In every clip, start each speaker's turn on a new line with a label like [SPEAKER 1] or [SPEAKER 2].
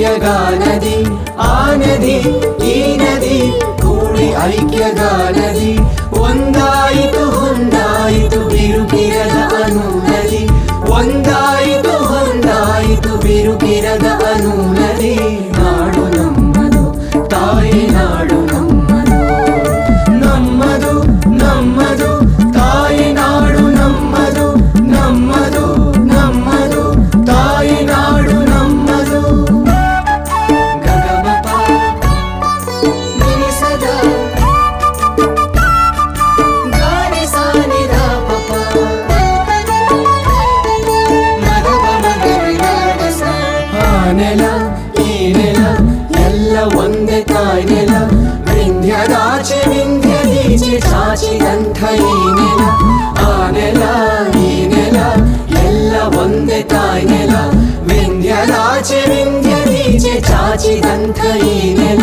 [SPEAKER 1] ಐಕ್ಯಗಾನದಿ ಆ ನದಿ ಈ ನದಿ ಕೂಡಿ ಐಕ್ಯಗಾನದಿ ಒಂದಾಯಿತು ಹೊಂದಾಯಿತು ಬಿರುಕಿರದ ಅನು ನದಿ ಒಂದಾಯಿತು ಹೊಂದಾಯಿತು ಬಿರುಕಿರದ ಅನು ನದಿ ನಾಡು ನಮ್ಮದು ತಾಯಿ ನಾಡು ನಮ್ಮದು ನಮ್ಮದು ನಮ್ಮದು ತಾಯಿ ನಾಡು ನಮ್ಮದು ನಮ್ಮದು ನಮ್ಮದು ತಾಯಿ ನಾಡು ನಮ್ಮದು ಗಗಮಪ ನಿನಿಸದ ಗಾನಿ ಸಾನಿದ ಪಪ ಮಗವ ಮಗವಿನಾಡ ಸ. ಆ ನೆಲ ಈ ನೆಲ ಎಲ್ಲ ಒಂದೇ ತಾಯಿ ನೆಲ ವಿಂಧ್ಯದಾಚೆ ವಿಂಧ್ಯದೀಚೆ ಚಾಚಿದಂಥ ಈ ನೆಲ ಆ ನೆಲ ಈ ನೆಲ ಎಲ್ಲ ಒಂದೇ ತಾಯಿ ನೆಲ ವಿಂಧ್ಯದಾಚೆ ವಿಂಧ್ಯದೀಚೆ ಚಾಚಿದಂಥ ಈ ನೆಲ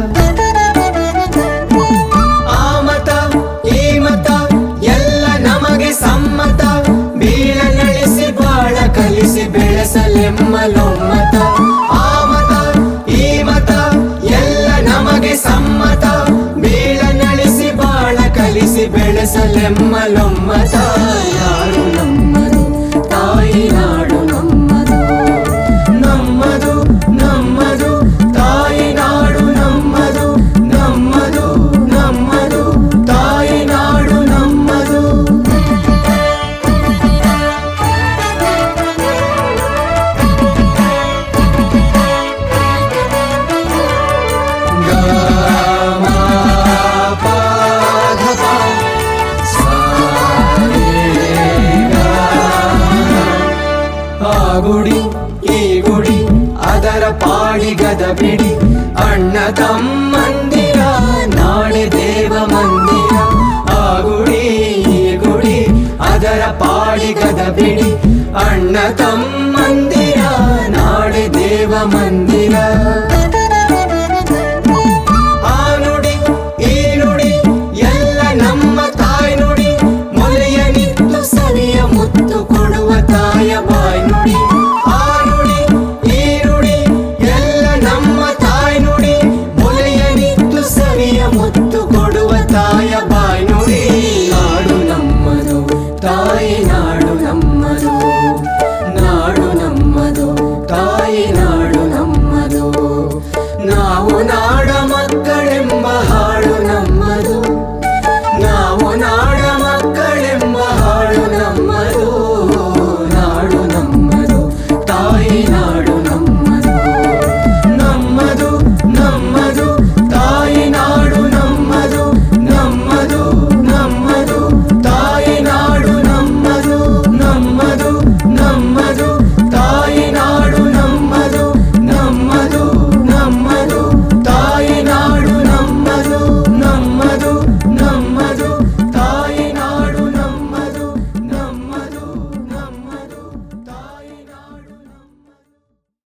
[SPEAKER 1] ಆ ಮತ ಈ ಮತ ಎಲ್ಲ ನಮಗೆ ಸಮ್ಮತ ಬೀಳ ನಡೆಸಿ ಬಾಳ ಕಲಿಸಿ ಬೆಳೆಸಲೆಮ್ಮಲೊಮ್ಮತ ಆ ಮತ ಈ ಮತ ಎಲ್ಲ ನಮಗೆ ಸಮ್ಮತ ಬೀಳ ನಡೆಸಿ ಬಾಳ ಕಲಿಸಿ ಬೆಳೆಸಲೆಮ್ಮಲೊಮ್ಮತ ಯಾರು ನಮ್ಮದು ತಾಯಿ ನಾಡು ನಮ್ಮದು ನಮ್ಮದು ನಮ್ಮದು ತಾಯಿ ನಾಡು ನಮ್ಮದು ನಮ್ಮದು ನಮ್ಮದು ತಾಯಿ ನಾಡು ನಮ್ಮದು ಗ ಮ ಪ ಧ ಪ ಸ ರೇ ಗ. ಆ ಗುಡಿ ಈ ಗುಡಿ ಅದರ ಪಾಡಿಗದ ಬಿಡಿ ಅಣ್ಣ ತಮ್ಮಂದಿರ ನಾಡೆ ದೇವ ಮಂದಿರ ಆ ಗುಡಿ ಈ ಗುಡಿ ಅದರ ಪಾಡಿಗದ ಬಿಡಿ ಅಣ್ಣ ತಮ್ಮಂದಿರ ನಾಡೆ ದೇವ ಮಂದಿರ